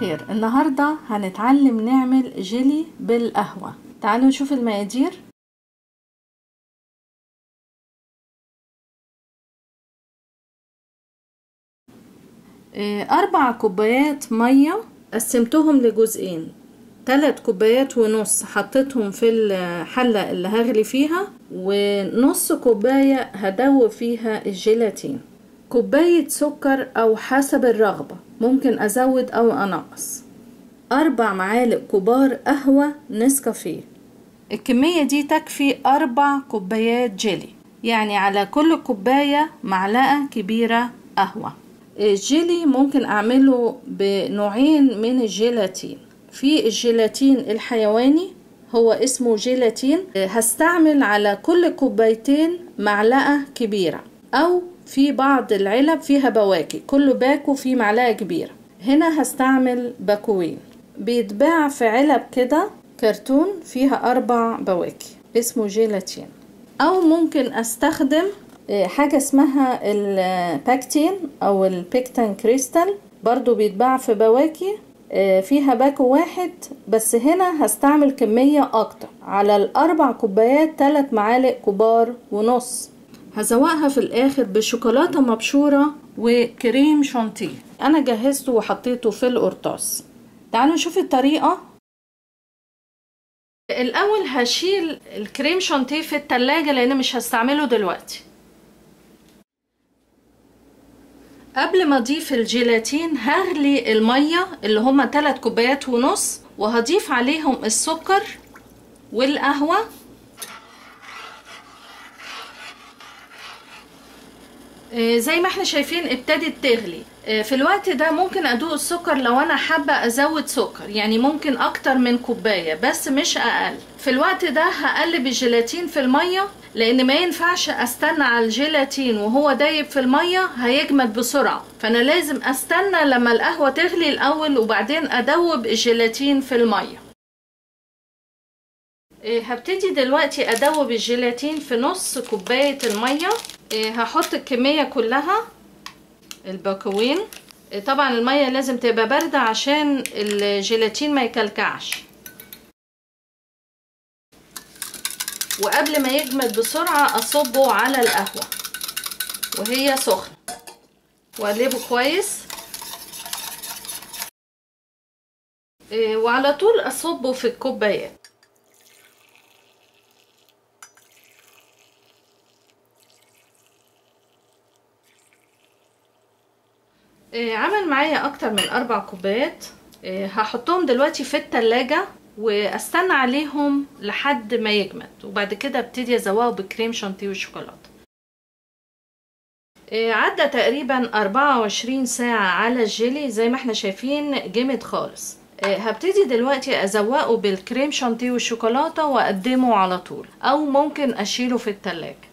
الخير النهاردة هنتعلم نعمل جيلي بالقهوة تعالوا نشوف المقادير إيه، أربع كوبايات مية قسمتهم لجزئين تلات كوبايات ونص حطيتهم في الحلة اللي هغلي فيها ونص كوباية هدوب فيها الجيلاتين كوباية سكر أو حسب الرغبة ممكن أزود أو أنقص أربع معالق كبار قهوة نسكافيه الكمية دي تكفي أربع كوبايات جيلي يعني على كل كوباية معلقة كبيرة قهوة الجيلي ممكن أعمله بنوعين من الجيلاتين في الجيلاتين الحيواني هو اسمه جيلاتين هستعمل على كل كوبايتين معلقة كبيرة أو في بعض العلب فيها بواكي كل باكو فيه معلقة كبيرة هنا هستعمل باكوين بيتباع في علب كده كرتون فيها أربع بواكي اسمه جيلاتين أو ممكن أستخدم حاجة اسمها الباكتين أو البيكتان كريستال برضو بيتباع في بواكي فيها باكو واحد بس هنا هستعمل كمية أكتر على الأربع كوبايات تلات معالق كبار ونص هزوقها في الآخر بشوكولاتة مبشورة وكريم شانتيه أنا جهزته وحطيته في القرطاس تعالوا نشوف الطريقة الأول هشيل الكريم شانتيه في التلاجة لأن مش هستعمله دلوقتي قبل ما اضيف الجيلاتين هغلي المية اللي هما 3 كوبايات ونص وهضيف عليهم السكر والقهوة زي ما احنا شايفين ابتدت تغلي في الوقت ده ممكن ادوق السكر لو انا حابة ازود سكر يعني ممكن اكتر من كوباية بس مش اقل في الوقت ده هقلب الجيلاتين في المية لان ما ينفعش استنى على الجيلاتين وهو دايب في المية هيجمد بسرعة فانا لازم استنى لما القهوة تغلي الاول وبعدين ادوب الجيلاتين في المية هبتدي دلوقتي ادوب الجيلاتين في نص كوباية المية هحط الكمية كلها الباكوين طبعا المية لازم تبقى باردة عشان الجيلاتين ما يكلكعش وقبل ما يجمد بسرعة اصبه على القهوة وهي سخنة واقلبه كويس وعلى طول اصبه في الكوبايات عمل معايا اكتر من اربع كوبايات هحطهم دلوقتي في التلاجة واستنى عليهم لحد ما يجمد وبعد كده ابتدي ازوقه بكريم شانتيه والشوكولاته عدى تقريبا 24 ساعة على الجيلي زي ما احنا شايفين جمد خالص هبتدي دلوقتي ازوقه بالكريم شانتيه والشوكولاته واقدمه على طول او ممكن اشيله في التلاجة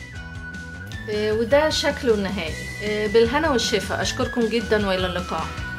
وده شكله النهائي بالهنا والشفا اشكركم جدا والى اللقاء